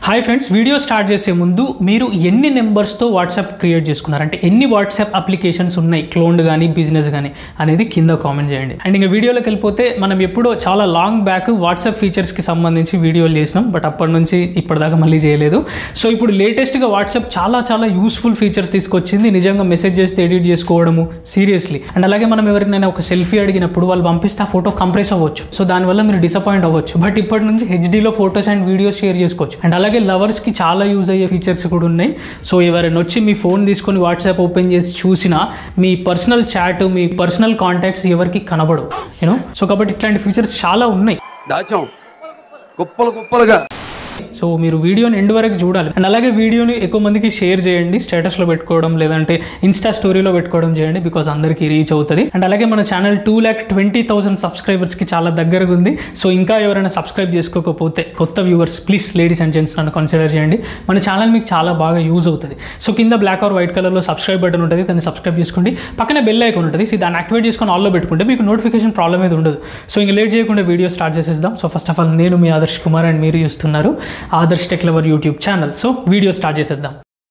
hi friends video start చేసే ముందు మీరు ఎన్ని నెంబర్స్తో వాట్సాప్ క్రియేట్ చేసుకున్నారు అంటే ఎన్ని వాట్సాప్ అప్లికేషన్స్ ఉన్నాయి క్లోన్డ్ కానీ బిజినెస్ కానీ అనేది కింద కామెంట్ చేయండి అండ్ ఇంకా వీడియోలోకి వెళ్ళిపోతే మనం ఎప్పుడో చాలా లాంగ్ బ్యాక్ వాట్సాప్ ఫీచర్స్కి సంబంధించి వీడియోలు చేసినాం బట్ అప్పటి నుంచి ఇప్పటిదాకా మళ్ళీ చేయలేదు సో ఇప్పుడు లేటెస్ట్గా వాట్సాప్ చాలా చాలా యూస్ఫుల్ ఫీచర్స్ తీసుకొచ్చింది నిజంగా మెసేజ్ చేస్తే ఎడిట్ చేసుకోవడము సీరియస్లీ అండ్ అలాగే మనం ఎవరికైనా ఒక సెల్ఫీ అడిగినప్పుడు వాళ్ళు పంపిస్తే ఆ ఫోటో కంప్రెస్ అవ్వచ్చు సో దానివల్ల మీరు డిసప్పాయింట్ అవ్వచ్చు బట్ ఇప్పటి నుంచి హెచ్డీలో ఫోటోస్ అండ్ వీడియోస్ షేర్ చేసుకోవచ్చు అండ్ అలాగే లవర్స్కి చాలా యూజ్ అయ్యే ఫీచర్స్ కూడా ఉన్నాయి సో ఎవరైనా వచ్చి మీ ఫోన్ తీసుకొని వాట్సాప్ ఓపెన్ చేసి చూసినా మీ పర్సనల్ చాట్ మీ పర్సనల్ కాంటాక్ట్స్ ఎవరికి కనబడవు యూనో సో కాబట్టి ఇట్లాంటి ఫీచర్స్ చాలా ఉన్నాయి దాచాం కుప్పలు కుప్పలుగా సో మీరు వీడియోని ఎండ్ వరకు చూడాలి అండ్ అలాగే వీడియోని ఎక్కువ మందికి షేర్ చేయండి స్టేటస్లో పెట్టుకోవడం లేదంటే ఇన్స్టా స్టోరీలో పెట్టుకోవడం చేయండి బికాస్ అందరికీ రీచ్ అవుతుంది అండ్ అలాగే మన channel two lakh twenty thousand సబ్స్క్రైబర్స్కి చాలా దగ్గరగా ఉంది సో ఇంకా ఎవరైనా సబ్స్క్రైబ్ చేసుకోకపోతే కొత్త viewers please ladies and gents నన్ను కన్సిడర్ చేయండి మన ఛానల్ మీకు చాలా బాగా యూజ్ అవుతుంది సో కింద బ్లాక్ ఆర్ వైట్ కలర్లో సబ్స్క్రైబ్ బటన్ ఉంటుంది దాన్ని సబ్స్క్రైబ్ చేసుకోండి పక్కన బెల్ ఐకాన్ ఉంటుంది సో దాన్ని యాక్టివేట్ చేసుకొని ఆల్లో పెట్టుకుంటే మీకు నోటిఫికేషన్ ప్రాబ్లం అయితే ఉండదు సో ఇంకా లేట్ చేయకుండా వీడియో స్టార్ట్ చేసేద్దాం సో ఫస్ట్ ఆఫ్ ఆల్ నేను మీ ఆదర్శ్ కుమార్ అండ్ మీరు చూస్తున్నారు Adarsh tech lover YouTube channel so video start చేసేద్దాం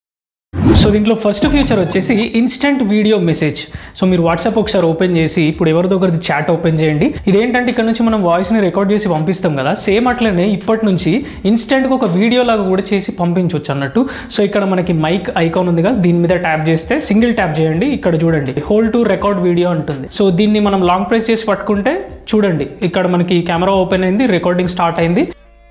సో దీంట్లో ఫస్ట్ ఫీచర్ వచ్చేసి ఇన్స్టెంట్ వీడియో మెసేజ్ సో మీరు వాట్సాప్ ఒకసారి ఓపెన్ చేసి ఇప్పుడు ఎవరిదో ఒకరిది చాట్ ఓపెన్ చేయండి ఇదేంటంటే ఇక్కడ నుంచి మనం వాయిస్ని రికార్డ్ చేసి పంపిస్తాం కదా సేమ్ అట్లనే ఇప్పటి నుంచి ఇన్స్టెంట్గా ఒక వీడియో లాగా కూడా చేసి పంపించవచ్చు అన్నట్టు సో ఇక్కడ మనకి మైక్ ఐకాన్ ఉంది కదా దీని మీద ట్యాప్ చేస్తే సింగిల్ ట్యాప్ చేయండి ఇక్కడ చూడండి హోల్ టు రికార్డ్ వీడియో ఉంటుంది సో దీన్ని మనం లాంగ్ ప్రెస్ చేసి పట్టుకుంటే చూడండి ఇక్కడ మనకి కెమెరా ఓపెన్ అయింది రికార్డింగ్ స్టార్ట్ అయింది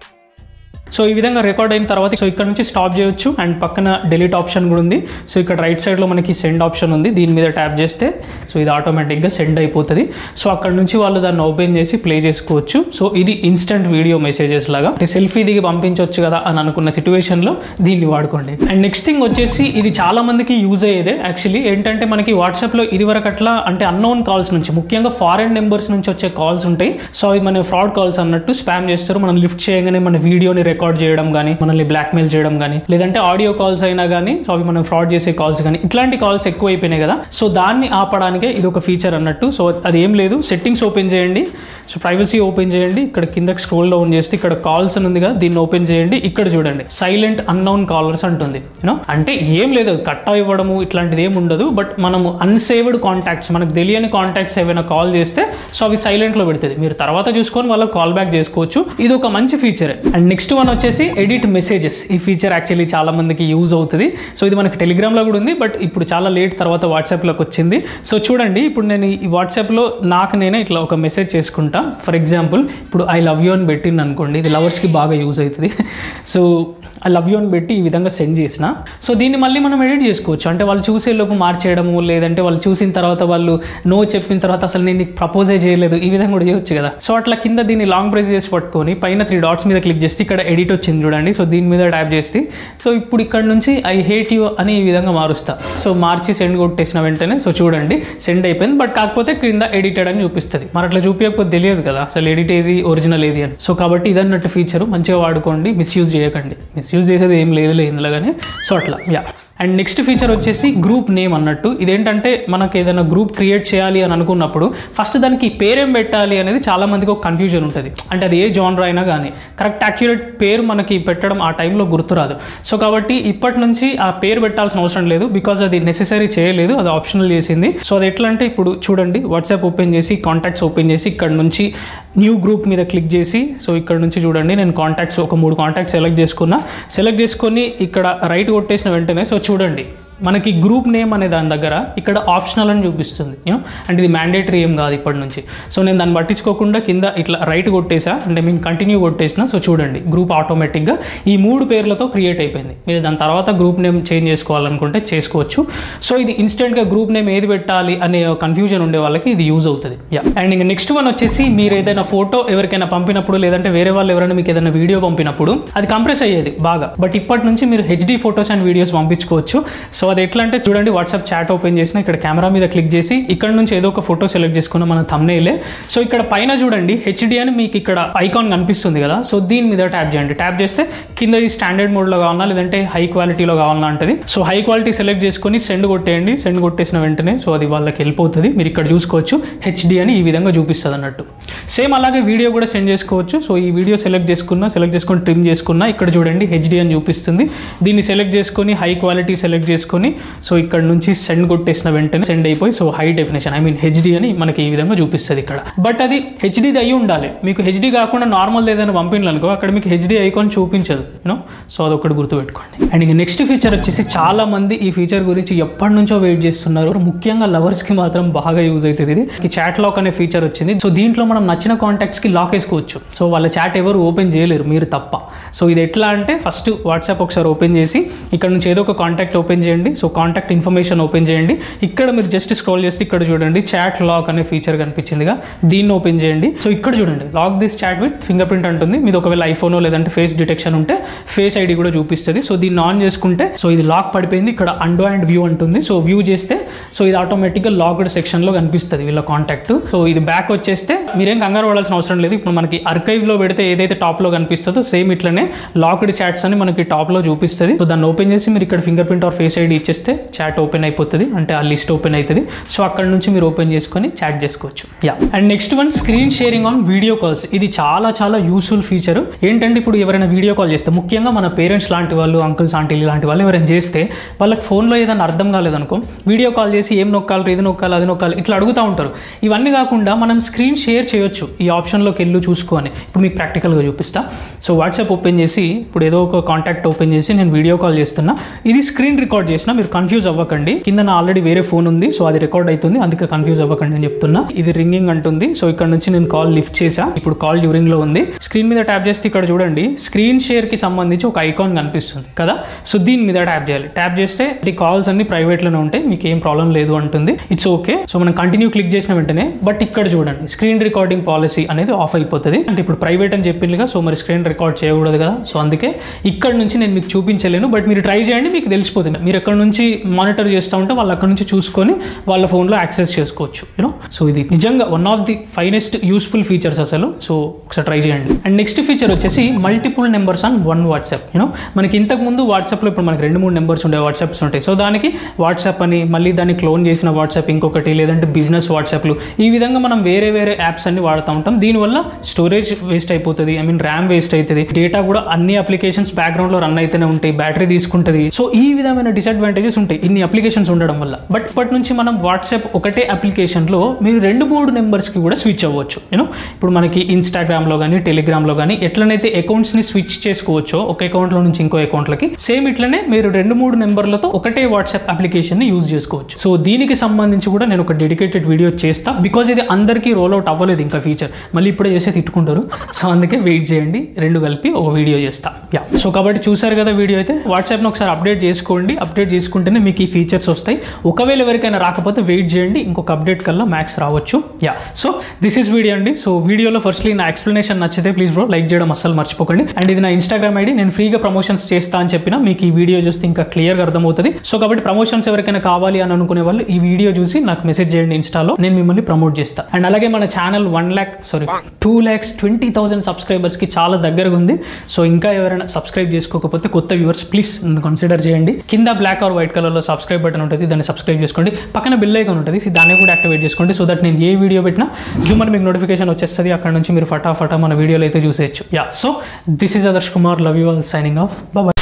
సో ఈ విధంగా రికార్డ్ అయిన తర్వాత సో ఇక్కడ నుంచి స్టాప్ చేయొచ్చు అండ్ పక్కన డెలీట్ ఆప్షన్ కూడా ఉంది సో ఇక్కడ రైట్ సైడ్లో మనకి సెండ్ ఆప్షన్ ఉంది దీని మీద ట్యాప్ చేస్తే సో ఇది ఆటోమేటిక్గా సెండ్ అయిపోతుంది సో అక్కడ నుంచి వాళ్ళు దాన్ని ఓపెన్ చేసి ప్లే చేసుకోవచ్చు సో ఇది ఇన్స్టెంట్ వీడియో మెసేజెస్ లాగా అంటే సెల్ఫీ దిగి పంపించవచ్చు కదా అని అనుకున్న సిచ్యువేషన్లో దీన్ని వాడుకోండి అండ్ నెక్స్ట్ థింగ్ వచ్చేసి ఇది చాలా మందికి యూజ్ అయ్యేదే యాక్చువల్లీ ఏంటంటే మనకి వాట్సాప్లో ఇది వరకు అట్లా అంటే అన్నోన్ కాల్స్ నుంచి ముఖ్యంగా ఫారెన్ నెంబర్స్ నుంచి వచ్చే కాల్స్ ఉంటాయి సో అవి మన ఫ్రాడ్ కాల్స్ అన్నట్టు స్పామ్ చేస్తారు మనం లిఫ్ట్ చేయగానే మన వీడియోని రికార్డ్ చేయడం కానీ మనల్ని బ్లాక్మెయిల్ చేయడం కానీ లేదంటే ఆడియో కాల్స్ అయినా కానీ సో అవి మనం ఫ్రాడ్ చేసే కాల్స్ కానీ ఇట్లాంటి కాల్స్ ఎక్కువ అయిపోయినాయి కదా సో దాన్ని ఆపడానికే ఇది ఒక ఫీచర్ అన్నట్టు సో అది ఏం లేదు సెట్టింగ్స్ ఓపెన్ చేయండి సో ప్రైవసీ ఓపెన్ చేయండి ఇక్కడ కిందకి స్క్రోల్ డౌన్ చేస్తే ఇక్కడ కాల్స్ అని ఉంది కదా దీన్ని ఓపెన్ చేయండి ఇక్కడ చూడండి సైలెంట్ అన్నౌన్ కాలర్స్ అంటుంది యూనో అంటే ఏం లేదు కట్ ఇవ్వడము ఇట్లాంటిది ఏం ఉండదు బట్ మనము అన్సేవ్డ్ కాంటాక్ట్స్ మనకు తెలియని కాంటాక్ట్స్ ఏమైనా కాల్ చేస్తే సో అవి సైలెంట్లో పెడుతుంది మీరు తర్వాత చూసుకొని వాళ్ళకి కాల్ బ్యాక్ చేసుకోవచ్చు ఇది ఒక మంచి ఫీచర్ అండ్ నెక్స్ట్ వన్ వచ్చేసి ఎడిట్ మెసేజెస్ ఈ ఫీచర్ యాక్చువల్లీ చాలా మందికి యూజ్ అవుతుంది సో ఇది మనకి టెలిగ్రామ్లో కూడా ఉంది బట్ ఇప్పుడు చాలా లేట్ తర్వాత వాట్సాప్లోకి వచ్చింది సో చూడండి ఇప్పుడు నేను ఈ వాట్సాప్లో నాకు నేనే ఇట్లా ఒక మెసేజ్ చేసుకుంటా ఫర్ ఎగ్జాంపుల్ ఇప్పుడు ఐ లవ్ యూ అని పెట్టింది అనుకోండి ఇది లవర్స్కి బాగా యూజ్ అవుతుంది సో ఐ లవ్ యూ అని పెట్టి ఈ విధంగా సెండ్ చేసిన సో దీన్ని మళ్ళీ మనం ఎడిట్ చేసుకోవచ్చు అంటే వాళ్ళు చూసే లోపు మార్చేయడము లేదంటే వాళ్ళు చూసిన తర్వాత వాళ్ళు నో చెప్పిన తర్వాత అసలు నేను నీకు ప్రపోజే చేయలేదు ఈ విధంగా కూడా చేయొచ్చు కదా సో అట్లా కింద దీన్ని లాంగ్ ప్రెస్ చేసి పట్టుకొని పైన త్రీ డాట్స్ మీద క్లిక్ చేస్తే ఇక్కడ ఎడిట్ వచ్చింది చూడండి సో దీని మీద ట్యాప్ చేస్తే సో ఇప్పుడు ఇక్కడ నుంచి ఐ హేట్ యూ అని ఈ విధంగా మారుస్తా సో మార్చి సెండ్ కొట్టేసిన వెంటనే సో చూడండి సెండ్ అయిపోయింది బట్ కాకపోతే క్రింద ఎడిటెడ్ అని చూపిస్తుంది మరి అట్లా చూపించకపోతే తెలియదు కదా అసలు ఎడిట్ ఏది ఒరిజినల్ ఏది అని సో కాబట్టి ఇదన్నట్టు ఫీచర్ మంచిగా వాడుకోండి మిస్యూజ్ చేయకండి మిస్యూజ్ చేసేది ఏం లేదులే ఇందులో కానీ సో అట్లా యా అండ్ నెక్స్ట్ ఫీచర్ వచ్చేసి గ్రూప్ నేమ్ అన్నట్టు ఇదేంటంటే మనకి ఏదైనా గ్రూప్ క్రియేట్ చేయాలి అని అనుకున్నప్పుడు ఫస్ట్ దానికి పేరేం పెట్టాలి అనేది చాలా మందికి ఒక కన్ఫ్యూజన్ ఉంటుంది అంటే అది ఏ జానర్ అయినా కానీ కరెక్ట్ యాక్యురేట్ పేరు మనకి పెట్టడం ఆ టైంలో గుర్తురాదు సో కాబట్టి ఇప్పటి నుంచి ఆ పేరు పెట్టాల్సిన అవసరం లేదు బికాజ్ అది నెసెసరీ చేయలేదు అది ఆప్షనల్ చేసింది సో అది ఎట్లా అంటే ఇప్పుడు చూడండి వాట్సాప్ ఓపెన్ చేసి కాంటాక్ట్స్ ఓపెన్ చేసి ఇక్కడ నుంచి న్యూ గ్రూప్ మీద క్లిక్ చేసి సో ఇక్కడ నుంచి చూడండి నేను కాంటాక్ట్స్ ఒక మూడు కాంటాక్ట్స్ సెలెక్ట్ చేసుకున్నా సెలెక్ట్ చేసుకొని ఇక్కడ రైట్ కొట్టేసిన వెంటనే సో చూడండి మనకి గ్రూప్ నేమ్ అనే దాని దగ్గర ఇక్కడ ఆప్షనల్ అని చూపిస్తుంది యూనో అంటే ఇది మ్యాండేటరీ ఏం కాదు ఇప్పటి నుంచి సో నేను దాన్ని పట్టించుకోకుండా కింద ఇట్లా రైట్ కొట్టేసా అంటే మేము కంటిన్యూ కొట్టేసిన సో చూడండి గ్రూప్ ఆటోమేటిక్గా ఈ మూడు పేర్లతో క్రియేట్ అయిపోయింది మీరు దాని తర్వాత గ్రూప్ నేమ్ చేంజ్ చేసుకోవాలనుకుంటే చేసుకోవచ్చు సో ఇది ఇన్స్టెంట్గా గ్రూప్ నేమ్ ఏది పెట్టాలి అనే కన్ఫ్యూజన్ ఉండే వాళ్ళకి ఇది యూజ్ అవుతుంది యా అండ్ ఇంకా నెక్స్ట్ వన్ వచ్చేసి మీరు ఏదైనా ఫోటో ఎవరికైనా పంపినప్పుడు లేదంటే వేరే వాళ్ళు ఎవరైనా మీకు ఏదైనా వీడియో పంపినప్పుడు అది కంప్రెస్ అయ్యేది బాగా బట్ ఇప్పటి నుంచి మీరు హెచ్డి ఫోటోస్ అండ్ వీడియోస్ పంపించుకోవచ్చు సో అది ఎట్లా అంటే చూడండి వాట్సాప్ చాట్ ఓపెన్ చేసిన ఇక్కడ కెమెరా మీద క్లిక్ చేసి ఇక్కడ నుంచి ఏదో ఒక ఫోటో సెలెక్ట్ చేసుకున్న మన thumbnail సో ఇక్కడ పైన చూడండి హెచ్డి అని మీకు ఇక్కడ ఐకాన్ కనిపిస్తుంది కదా సో దీని మీద ట్యాప్ చేయండి ట్యాప్ చేస్తే కింద ఈ స్టాండర్డ్ మోడ్లో కావాలా లేదంటే హై క్వాలిటీలో కావాలన్నా అంటది సో హై క్వాలిటీ సెలెక్ట్ చేసుకొని సెండ్ కొట్టేయండి సెండ్ కొట్టేసిన వెంటనే సో అది వాళ్ళకి వెళ్ళిపోతుంది మీరు ఇక్కడ చూసుకోవచ్చు హెచ్డి అని ఈ విధంగా చూపిస్తుంది అన్నట్టు సేమ్ అలాగే వీడియో కూడా సెండ్ చేసుకోవచ్చు సో ఈ వీడియో సెలెక్ట్ చేసుకున్నా సెలెక్ట్ చేసుకొని ట్రిమ్ చేసుకున్నా ఇక్కడ చూడండి హెచ్డి అని చూపిస్తుంది దీన్ని సెలెక్ట్ చేసుకొని హై క్వాలిటీ సెలెక్ట్ చేసుకొని సో ఇక్కడ నుంచి సెండ్ కొట్టేసిన వెంటనే సెండ్ అయిపోయి so high definition I mean HD అని మనకి ఈ విధంగా చూపిస్తుంది ఇక్కడ బట్ అది హెచ్డిది అయి ఉండాలి మీకు హెచ్డి కాకుండా నార్మల్ ఏదైనా పంపించాలి అనుకో అక్కడ మీకు హెచ్డి ఐకాన్ చూపించదు యూనో సో అదొకటి గుర్తుపెట్టుకోండి అండ్ ఇంక నెక్స్ట్ ఫీచర్ వచ్చేసి చాలా మంది ఈ ఫీచర్ గురించి ఎప్పటి నుంచో వెయిట్ చేస్తున్నారు ముఖ్యంగా లవర్స్ కి మాత్రం బాగా యూజ్ అవుతుంది ఇది ఈ చాట్ లాక్ అనే ఫీచర్ వచ్చింది సో దీంట్లో మనం నచ్చిన కాంటాక్ట్స్ కి లాక్ వేసుకోవచ్చు సో వాళ్ళ చాట్ ఎవరు ఓపెన్ చేయలేరు మీరు తప్ప సో ఇది ఎట్లా అంటే ఫస్ట్ వాట్సాప్ ఒకసారి ఓపెన్ చేసి ఇక్కడ నుంచి ఏదో ఒక కాంటాక్ట్ ఓపెన్ చేయండి సో కాంటాక్ట్ ఇన్ఫర్మేషన్ ఓపెన్ చేయండి ఇక్కడ మీరు జస్ట్ స్క్రోల్ చేస్తే ఇక్కడ చూడండి చాట్ లాక్ అనే ఫీచర్ కనిపించిందిగా దీన్ని ఓపెన్ చేయండి సో ఇక్కడ చూడండి lock this chat with fingerprint అంటుంది మీది ఒకవేళ ఐఫోన్ లేదంటే ఫేస్ డిటెక్షన్ ఉంటే ఫేస్ ఐడి కూడా చూపిస్తుంది సో దీన్ని ఆన్ చేసుకుంటే సో ఇది లాక్ పడిపోయింది ఇక్కడ అండో అండ్ వ్యూ అంటుంది సో వ్యూ చేస్తే సో ఇది ఆటోమేటిక్గా లాక్డ్ సెక్షన్లో కనిపిస్తుంది వీళ్ళ కాంటాక్ట్ సో ఇది బ్యాక్ వచ్చేస్తే మీరేం కంగారు పడాల్సిన అవసరం లేదు ఇప్పుడు మనకి archive-లో పెడితే ఏదైతే టాప్లో కనిపిస్తుందో సేమ్ ఇట్లనే లాక్డ్ చాట్స్ అని మనకి టాప్లో చూపిస్తుంది సో దాన్ని ఓపెన్ చేసి మీరు ఇక్కడ fingerprint or face ID ఇచ్చేస్తే చాట్ ఓపెన్ అయిపోతుంది అంటే ఆ లిస్ట్ ఓపెన్ అవుతుంది సో అక్కడ నుంచి మీరు ఓపెన్ చేసుకొని చాట్ చేసుకోవచ్చు yeah and next one screen sharing on video calls ఇది చాలా చాలా యూస్ఫుల్ ఫీచర్ ఏంటంటే ఇప్పుడు ఎవరైనా వీడియో కాల్ చేస్తే ముఖ్యంగా మన పేరెంట్స్ లాంటి వాళ్ళు అంకుల్స్ ఆంటీలు లాంటి వాళ్ళు ఎవరైనా చేస్తే వాళ్ళకి ఫోన్లో ఏదైనా అర్థం కాలేదనుకో వీడియో కాల్ చేసి ఏం నొక్కాలి ఇది నొక్కాలి అది నొక్కాలి ఇట్లా అడుగుతూ ఉంటారు ఇవన్నీ కాకుండా మనం స్క్రీన్ షేర్ చేయొచ్చు ఈ ఆప్షన్లోకి వెళ్ళి చూసుకొని ఇప్పుడు మీకు ప్రాక్టికల్గా చూపిస్తా సో వాట్సాప్ ఓపెన్ చేసి ఇప్పుడు ఏదో ఒక కాంటాక్ట్ ఓపెన్ చేసి నేను వీడియో కాల్ చేస్తున్నా ఇది స్క్రీన్ రికార్డ్ చేసిన మీరు కన్ఫ్యూజ్ అవ్వకండి కింద నా ఆల్రెడీ వేరే ఫోన్ ఉంది సో అది రికార్డ్ అవుతుంది అందుకే కన్ఫ్యూజ్ అవ్వకండి అని చెప్తున్నా ఇది రింగింగ్ అంటుంది సో ఇక్కడ నుంచి నేను కాల్ లిఫ్ట్ చేసా ఇప్పుడు కాల్ డ్యూరింగ్ లో ఉంది స్క్రీన్ మీద ట్యాప్ చేస్తే ఇక్కడ చూడండి స్క్రీన్ షేర్ కి సంబంధించి ఒక ఐకాన్ కనిపిస్తుంది కదా సో దీని మీద ట్యాప్ చేయాలి ట్యాప్ చేస్తే ఈ కాల్స్ అన్ని ప్రైవేట్ లోనే ఉంటాయి మీకు ఏం ప్రాబ్లం లేదు అంటుంది ఇట్స్ ఓకే సో మనం కంటిన్యూ క్లిక్ చేసిన వెంటనే బట్ ఇక్కడ చూడండి స్క్రీన్ రికార్డింగ్ పాలసీ అనేది ఆఫ్ అయిపోతుంది అంటే ఇప్పుడు ప్రైవేట్ అని చెప్పిందిగా సో మరి స్క్రీన్ రికార్డ్ చేయకూడదు కదా సో అందుకే ఇక్కడ నుంచి నేను మీకు చూపించలేను బట్ మీరు ట్రై చేయండి మీకు తెలిసిపోతుంది మీరు ఎక్కడ నుంచి మానిటర్ చేస్తూ ఉంటే వాళ్ళు అక్కడ నుంచి చూసుకొని వాళ్ళ ఫోన్లో యాక్సెస్ చేసుకోవచ్చు యూనో సో ఇది నిజంగా one of the finest useful features అసలు సో ఒకసారి ట్రై చేయండి అండ్ నెక్స్ట్ ఫీచర్ వచ్చేసి multiple numbers on one WhatsApp you know మనకి ఇంతకు ముందు వాట్సాప్లో ఇప్పుడు మనకి రెండు మూడు నెంబర్స్ ఉండే వాట్సాప్స్ ఉంటాయి సో దానికి వాట్సాప్ అని మళ్ళీ దాన్ని క్లోన్ చేసిన వాట్సాప్ ఇంకొకటి లేదంటే బిజినెస్ వాట్సాప్లు ఈ విధంగా మనం వేరే వేరే యాప్స్ అన్ని వాడుతూ ఉంటాం దీనివల్ల స్టోరేజ్ వేస్ట్ అయిపోతుంది ఐ మీన్ ర్యామ్ వేస్ట్ అవుతుంది డేటా కూడా అన్ని అప్లికేషన్స్ బ్యాక్గ్రౌండ్లో రన్ అయితేనే ఉంటాయి బ్యాటరీ తీసుకుంటుంది సో ఈ విధమైన డిసడ్వాంటేజెస్ ఉంటాయి ఇన్ని అప్లికేషన్స్ ఉండడం వల్ల బట్ ఇప్పటి నుంచి మనం వాట్సాప్ ఒకటే అప్లికేషన్లో మీరు రెండు మూడు నెంబర్స్కి కూడా స్విచ్ అవ్వచ్చు యూనో ఇప్పుడు మనకి ఇన్స్టాగ్రామ్లో కానీ టెలిగ్రామ్లో కానీ ఎట్లనైతే అకౌంట్స్ని స్విచ్ చేసుకోవచ్చో ఒక అకౌంట్లో నుంచి ఇంకో అకౌంట్లకి సేమ్ ఇట్లనే మీరు రెండు మూడు నెంబర్లతో ఒకటే వాట్సాప్ అప్లికేషన్ని యూజ్ చేసుకోవచ్చు సో దీనికి సంబంధించి కూడా నేను ఒక డెడికేటెడ్ వీడియో చేస్తా బికాజ్ ఇది అందరికీ రోల్ అవుట్ అవ్వలేదు ఇంకా ఫీచర్ మళ్ళీ ఇప్పుడే చేస్తే తిట్టుకుంటారు సో అందుకే వెయిట్ చేయండి రెండు కలిపి ఒక వీడియో చేస్తా యా సో కాబట్టి చూసారు కదా వీడియో అయితే వాట్సాప్ని ఒకసారి అప్డేట్ చేసుకోండి అప్డేట్ చేసుకుంటేనే మీకు ఈ ఫీచర్స్ వస్తాయి ఒకవేళ ఎవరికైనా రాకపోతే వెయిట్ చేయండి ఇంకొక అప్డేట్ కల్లా మ్యాక్స్ రావచ్చు yeah so this is video అండి సో వీడియోలో ఫస్ట్లీ నా ఎక్స్ప్లెనేషన్ నచ్చితే ప్లీజ్ బ్రో లైక్ చేయడం అస్సలు మర్చిపోకండి అండ్ ఇది నా ఇన్స్టాగ్రామ్ ఐడి నేను ఫ్రీగా ప్రమోషన్స్ చేస్తా అని చెప్పిన మీకు ఈ వీడియో చూస్తే ఇంకా క్లియర్గా అర్థమవుతుంది సో కాబట్టి ప్రమోషన్స్ ఎవరికైనా కావాలి అని అనుకునే వాళ్ళు ఈ వీడియో చూసి నాకు మెసేజ్ చేయండి ఇన్స్టాలో నేను మిమ్మల్ని ప్రమోట్ చేస్తా అండ్ అలాగే మన channel one lakh sorry two lakhs twenty thousand సబ్స్క్రైబర్స్కి చాలా దగ్గరగా ఉంది సో ఇంకా ఎవరైనా సబ్స్క్రైబ్ చేసుకోకపోతే కొత్త వ్యూవర్స్ ప్లీజ్ నన్ను కన్సిడర్ చేయండి కింద బ్లాక్ ఆర్ వైట్ కలర్లో సబ్స్క్రైబ్ బటన్ ఉంటుంది దాన్ని సబ్స్క్రైబ్ చేసుకోండి పక్కన బిల్ ఐకాన్ ఉంటుంది సో దాన్ని కూడా యాక్టివేట్ చేసుకోండి సో దట్ నేను ఏ వీడియో పెట్టినా జూమ్ అని మీకు నోటిఫికేషన్ వచ్చేస్తుంది అక్కడ నుంచి మీరు ఫటాఫటా మన వీడియోలో అయితే చూసేయచ్చు yeah so this is Adarsh Kumar love you all signing off bye